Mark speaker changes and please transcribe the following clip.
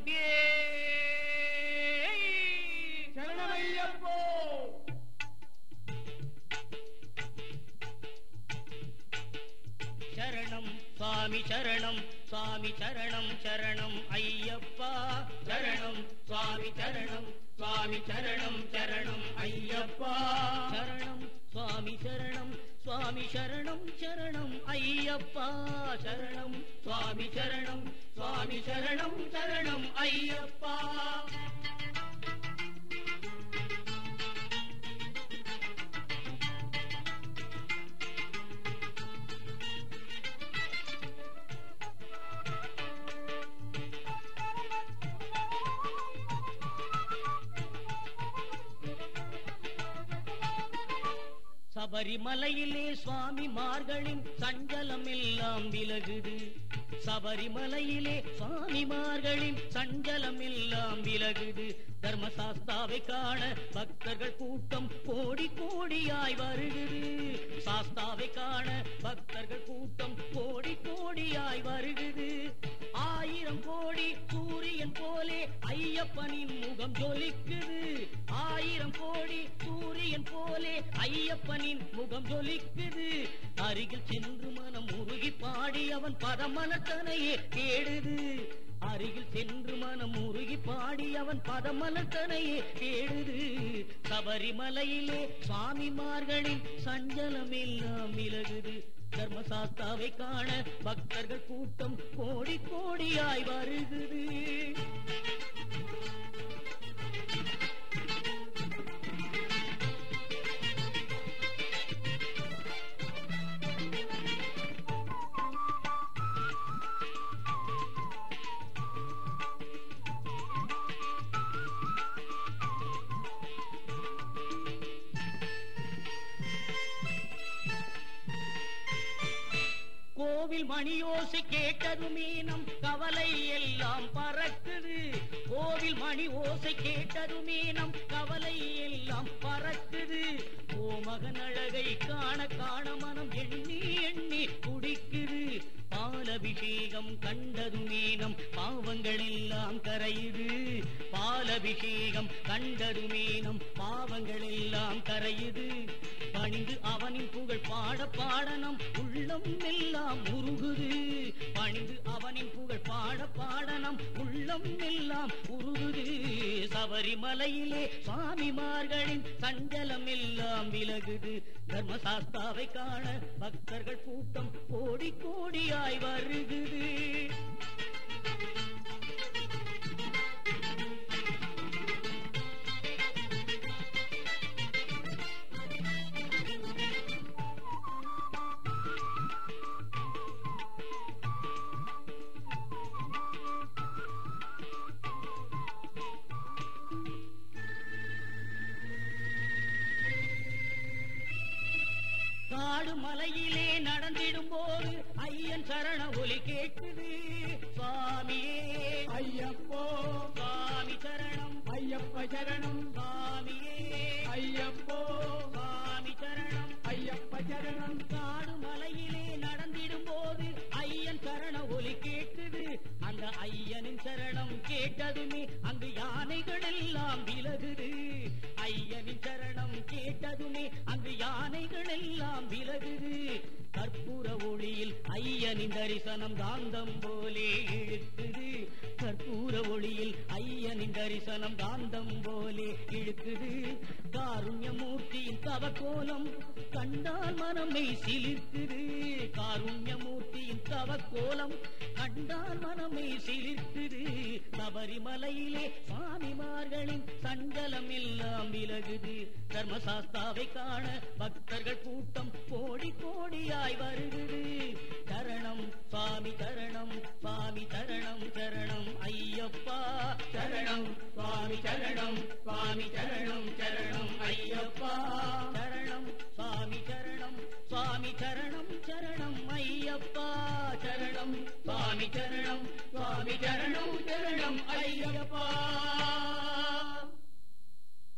Speaker 1: சரணமையப்போ
Speaker 2: சரணம் சுவாமி சரணம் சுவாமி சரணம் சரணம் ஐயப்பா சரணம் சுவாமி சரணம் சுவாமி சரணம் சரணம் ஐயப்பா சரணம் சுவாமி சரணம் சுவாமி சரணம் சரணம் ஐயப்பா சரணம் சுவாமி சரணம் சுவாமி சரணம் சரணம் ஐயப்பா சபரிமலையிலே சுவாமிமார்களின் சஞ்சலம் எல்லாம் விலகுது சபரிமலையிலே சுவாமிமார்களின் சஞ்சலம் எல்லாம் விலகுது தர்மசாஸ்தாவை காண பக்தர்கள் கூட்டம் கோடி கோடியாய் வருகுது சாஸ்தாவை காண பக்தர்கள் கூட்டம் கோடி கோடியாய் வருகுது ஆயிரம் கோடி சூரியன் போலே ஐயப்பனின் முகம் ஜொலிக்குது ஆயிரம் கோடி சூரியன் போலே ஐயப்பனின் முகம் ஜொலிக்குது அருகில் சென்று மனம் உருகி பாடி அவன் பதமலத்தனையே தேடுது அருகில் சென்று மனம் உருகி பாடி அவன் பதமலத்தனையே தேடுது சபரிமலையிலே சுவாமிமார்களின் சஞ்சலம் எல்லாம் விலகுது தர்மசாஸ்தாவை காண பக்தர்கள் கூட்டம் கோடி கோடியாய் வருகுது கோவில் மணியோசை கேட்டதுமே நம் கவலை எல்லாம் பறக்குது கோவில் மணி ஓசை கேட்டதுமே நம் கவலை எல்லாம் பறக்குது கோமகன் அழகை காண காண மனம் எண்ணி எண்ணி துடிக்குது பாலபிஷேகம் கண்டதுமே நம் பாவங்கள் எல்லாம் கரையுது பாலபிஷேகம் கண்டதுமே நம் பாவங்கள் எல்லாம் கரையுது பணிந்து அவனின் புகழ் பாட பாட நம் உள்ளம் எல்லாம் உருகுது பணிந்து அவனின் புகழ் பாட பாட நம் உள்ளம் எல்லாம் உருகுது சபரிமலையிலே சுவாமிமார்களின் சஞ்சலம் எல்லாம் விலகுது தர்மசாஸ்தாவை காண பக்தர்கள் கூட்டம் கோடி கோடியாய் வருகுது காடு மலையிலே நடந்திடும் போது ஐயன் சரண ஒலி கேட்குது சுவாமியே
Speaker 1: ஐயப்போ
Speaker 2: சுவாமி சரணம்
Speaker 1: ஐயப்ப சரணம்
Speaker 2: சுவாமியே
Speaker 1: ஐயப்போ
Speaker 2: சுவாமி சரணம்
Speaker 1: ஐயப்ப சரணம்
Speaker 2: காடு மலையிலே நடந்திடும் போது ஐயன் சரண ஒலி கேட்குது அந்த ஐயனின் சரணம் கேட்டதுமே அங்கு யானைகள் எல்லாம் விலகுது ஐயனின் சரணம் கேட்டதுமே அங்கு யானைகள் எல்லாம் விலகுது கற்பூர ஒளியில் ஐயனின் தரிசனம் காந்தம் போலே இழுக்குது கற்பூர ஒளியில் ஐயனின் தரிசனம் காந்தம் போலே இழுக்குது காருண்யமூர்த்தியின் தவக்கோலம் கண்டால் மனமை சிலிர்க்குது காருண்யமூர்த்தியின் தவக்கோலம் கண்டால் மனமை சிலிர்க்குது சபரிமலையிலே சுவாமிமார்களின் சஞ்சலம் எல்லாம் விலகுது தர்மசாஸ்தாவை காண பக்தர்கள் கூட்டம் கோடி கோடியாய் வருகுது சரணம் சுவாமி சரணம் சுவாமி சரணம் சரணம் ஐயப்பா சரணம் சுவாமி சரணம் சுவாமி சரணம் சரணம் ஐயப்பா சரணம் சுவாமி சரணம் சுவாமி சரணம் சரணம் ஐயப்பா சரணம் சுவாமி சரணம்